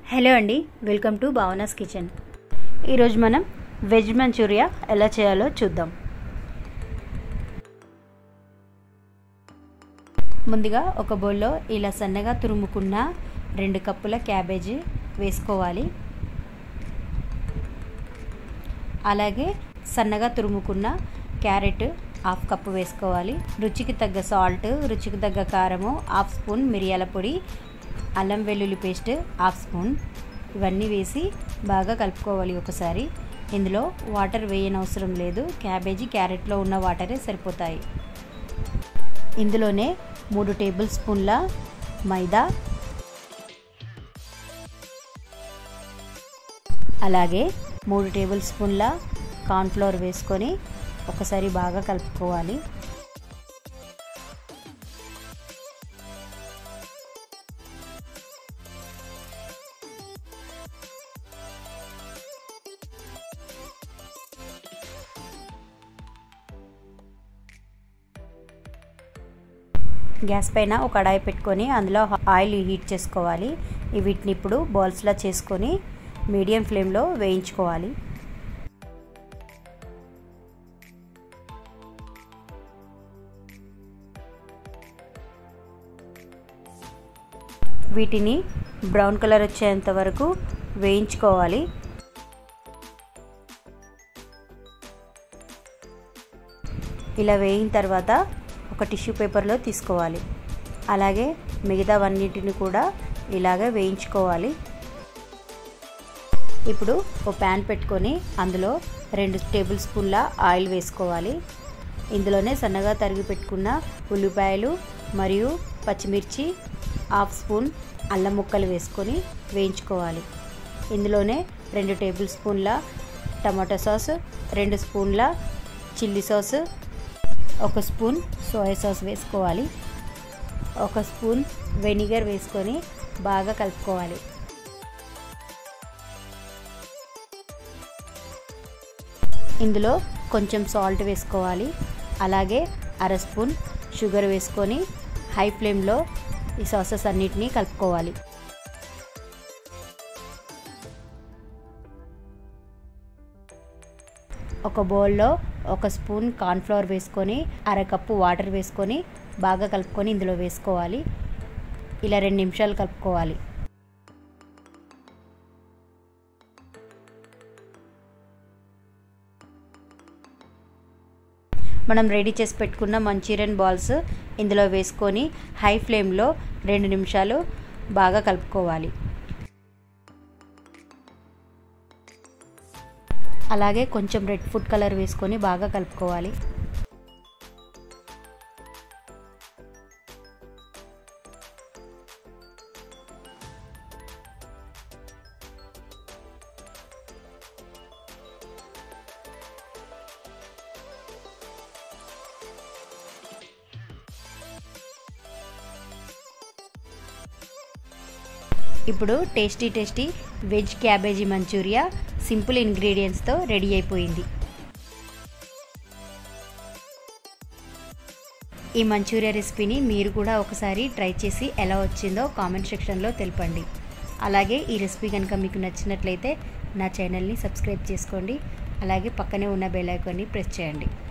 hello అండి welcome to Bhavana's kitchen ఈరోజు మనం వెజ్ మంచూరియా ఎలా చేయాలో చూద్దాం ముందుగా ఒక బౌల్లో ఇలా సన్నగా తురుముకున్న రెండు కప్పుల క్యాబేజీ వేసుకోవాలి అలాగే సన్నగా తురుముకున్న క్యారెట్ హాఫ్ కప్పు వేసుకోవాలి రుచికి తగ్గ సాల్ట్ రుచికి తగ్గ కారము హాఫ్ స్పూన్ మిరియాల పొడి అల్లం వెల్లుల్లి పేస్ట్ హాఫ్ స్పూన్ ఇవన్నీ వేసి బాగా కలుపుకోవాలి ఒకసారి ఇందులో వాటర్ వేయనవసరం లేదు క్యాబేజీ క్యారెట్లో ఉన్న వాటరే సరిపోతాయి ఇందులోనే మూడు టేబుల్ స్పూన్ల మైదా అలాగే మూడు టేబుల్ స్పూన్ల కార్న్ఫ్లోర్ వేసుకొని ఒకసారి బాగా కలుపుకోవాలి గ్యాస్ పైన ఒక కడాయి పెట్టుకొని అందులో ఆయిల్ హీట్ చేసుకోవాలి వీటిని ఇప్పుడు బాల్స్లా చేసుకొని మీడియం ఫ్లేమ్లో వేయించుకోవాలి వీటిని బ్రౌన్ కలర్ వచ్చేంత వరకు వేయించుకోవాలి ఇలా వేయిన తర్వాత ఒక టిష్యూ పేపర్లో తీసుకోవాలి అలాగే మిగతావన్నిటిని కూడా ఇలాగే వేయించుకోవాలి ఇప్పుడు ఒక ప్యాన్ పెట్టుకొని అందులో రెండు టేబుల్ స్పూన్ల ఆయిల్ వేసుకోవాలి ఇందులోనే సన్నగా తరిగి పెట్టుకున్న ఉల్లిపాయలు మరియు పచ్చిమిర్చి హాఫ్ స్పూన్ అల్లం ముక్కలు వేసుకొని వేయించుకోవాలి ఇందులోనే రెండు టేబుల్ స్పూన్ల టమాటో సాస్ రెండు స్పూన్ల చిల్లీ సాస్ ఒక స్పూన్ సోయా సాస్ వేసుకోవాలి ఒక స్పూన్ వెనిగర్ వేసుకొని బాగా కలుపుకోవాలి ఇందులో కొంచెం సాల్ట్ వేసుకోవాలి అలాగే అర స్పూన్ షుగర్ వేసుకొని హై ఫ్లేమ్లో ఈ సాసెస్ అన్నిటినీ కలుపుకోవాలి ఒక బౌల్లో ఒక స్పూన్ కార్న్ఫ్లవర్ వేసుకొని అరకప్పు వాటర్ వేసుకొని బాగా కలుపుకొని ఇందులో వేసుకోవాలి ఇలా రెండు నిమిషాలు కలుపుకోవాలి మనం రెడీ చేసి పెట్టుకున్న మంచూరియన్ బాల్స్ ఇందులో వేసుకొని హై ఫ్లేమ్లో రెండు నిమిషాలు బాగా కలుపుకోవాలి అలాగే కొంచెం రెడ్ ఫుడ్ కలర్ వేసుకొని బాగా కలుపుకోవాలి ఇప్పుడు tasty tasty veg cabbage manchuria simple ఇంగ్రీడియంట్స్తో రెడీ అయిపోయింది ఈ మంచూరియా రెసిపీని మీరు కూడా ఒకసారి ట్రై చేసి ఎలా వచ్చిందో కామెంట్ సెక్షన్లో తెలపండి అలాగే ఈ రెసిపీ కనుక మీకు నచ్చినట్లయితే నా ఛానల్ని సబ్స్క్రైబ్ చేసుకోండి అలాగే పక్కనే ఉన్న బెల్ ఐకాన్ని ప్రెస్ చేయండి